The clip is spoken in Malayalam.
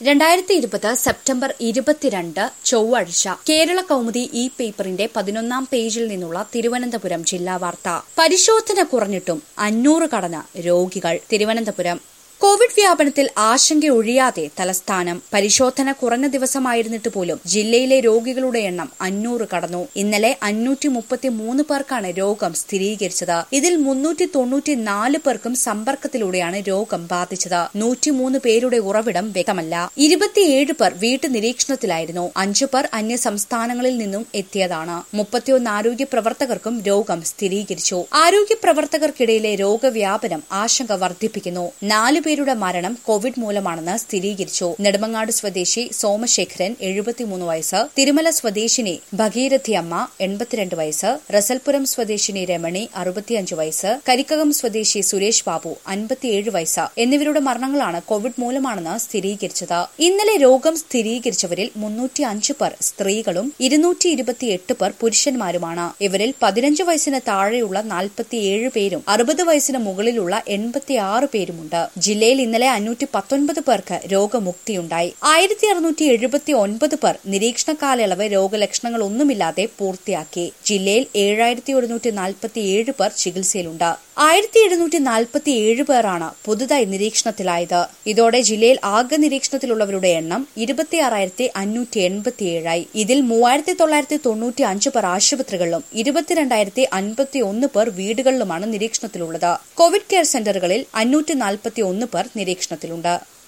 രണ്ടായിരത്തി ഇരുപത് സെപ്റ്റംബർ ഇരുപത്തിരണ്ട് ചൊവ്വാഴ്ച കേരള കൗമുദി ഇ പേപ്പറിന്റെ പതിനൊന്നാം പേജിൽ നിന്നുള്ള തിരുവനന്തപുരം ജില്ലാ വാർത്ത പരിശോധന കുറഞ്ഞിട്ടും അഞ്ഞൂറ് കടന്ന് രോഗികൾ തിരുവനന്തപുരം കോവിഡ് വ്യാപനത്തിൽ ആശങ്ക ഒഴിയാതെ തലസ്ഥാനം പരിശോധന കുറഞ്ഞ ദിവസമായിരുന്നിട്ട് പോലും ജില്ലയിലെ രോഗികളുടെ എണ്ണം അഞ്ഞൂറ് കടന്നു ഇന്നലെ അഞ്ഞൂറ്റി മുപ്പത്തി മൂന്ന് പേർക്കാണ് രോഗം സ്ഥിരീകരിച്ചത് ഇതിൽ മുന്നൂറ്റി തൊണ്ണൂറ്റിനാല് പേർക്കും സമ്പർക്കത്തിലൂടെയാണ് രോഗം ബാധിച്ചത് നൂറ്റിമൂന്ന് പേരുടെ ഉറവിടം വ്യക്തമല്ല ഇരുപത്തിയേഴ് പേർ വീട്ടുനിരീക്ഷണത്തിലായിരുന്നു അഞ്ചു പേർ അന്യ സംസ്ഥാനങ്ങളിൽ നിന്നും എത്തിയതാണ് മുപ്പത്തിയൊന്ന് ആരോഗ്യ പ്രവർത്തകർക്കും രോഗം സ്ഥിരീകരിച്ചു ആരോഗ്യ പ്രവർത്തകർക്കിടയിലെ രോഗവ്യാപനം ആശങ്ക വർദ്ധിപ്പിക്കുന്നു നാലു പേരുടെ മരണം കോവിഡ് മൂലമാണെന്ന് സ്ഥിരീകരിച്ചു നെടുമങ്ങാട് സ്വദേശി സോമശേഖരൻ എഴുപത്തിമൂന്ന് വയസ്സ് തിരുമല സ്വദേശിനി ഭഗീരഥി അമ്മ എൺപത്തിരണ്ട് വയസ്സ് റസൽപുരം സ്വദേശിനി രമണി അറുപത്തിയഞ്ച് വയസ്സ് കരിക്കകം സ്വദേശി സുരേഷ് ബാബു അൻപത്തിയേഴ് വയസ്സ് എന്നിവരുടെ മരണങ്ങളാണ് കോവിഡ് മൂലമാണെന്ന് സ്ഥിരീകരിച്ചത് ഇന്നലെ രോഗം സ്ഥിരീകരിച്ചവരിൽ മുന്നൂറ്റി അഞ്ച് പേർ സ്ത്രീകളും ഇരുന്നൂറ്റി ഇരുപത്തിയെട്ട് പേർ പുരുഷന്മാരുമാണ് ഇവരിൽ പതിനഞ്ച് വയസ്സിന് താഴെയുള്ള നാൽപ്പത്തിയേഴ് പേരും അറുപത് വയസ്സിന് മുകളിലുള്ള എൺപത്തിയാറ് പേരുമുണ്ട് ജില്ലയിൽ ഇന്നലെ അഞ്ഞൂറ്റി പത്തൊൻപത് പേർക്ക് രോഗമുക്തിയുണ്ടായി ആയിരത്തി അറുന്നൂറ്റി എഴുപത്തി ഒൻപത് പേർ നിരീക്ഷണ കാലയളവ് രോഗലക്ഷണങ്ങളൊന്നുമില്ലാതെ പൂർത്തിയാക്കി ജില്ലയിൽ ഏഴായിരത്തി ഒരുന്നൂറ്റി നാൽപ്പത്തിയേഴ് പേർ ചികിത്സയിലുണ്ട് ആയിരത്തി എഴുന്നൂറ്റി നാൽപ്പത്തിയേഴ് പേരാണ് പുതുതായി നിരീക്ഷണത്തിലായത് ഇതോടെ ജില്ലയിൽ ആകെ നിരീക്ഷണത്തിലുള്ളവരുടെ എണ്ണം ഇരുപത്തിയാറായിരത്തി അഞ്ഞൂറ്റി എൺപത്തിയേഴായി ഇതിൽ മൂവായിരത്തി തൊള്ളായിരത്തി തൊണ്ണൂറ്റി അഞ്ച് പേർ ആശുപത്രികളിലും ഇരുപത്തിരണ്ടായിരത്തി അൻപത്തി ഒന്ന് പേർ വീടുകളിലുമാണ് നിരീക്ഷണത്തിലുള്ളത് കോവിഡ് കെയർ സെന്ററുകളിൽ അഞ്ഞൂറ്റി നാൽപ്പത്തി ഒന്ന് പേർ നിരീക്ഷണത്തിലുണ്ട്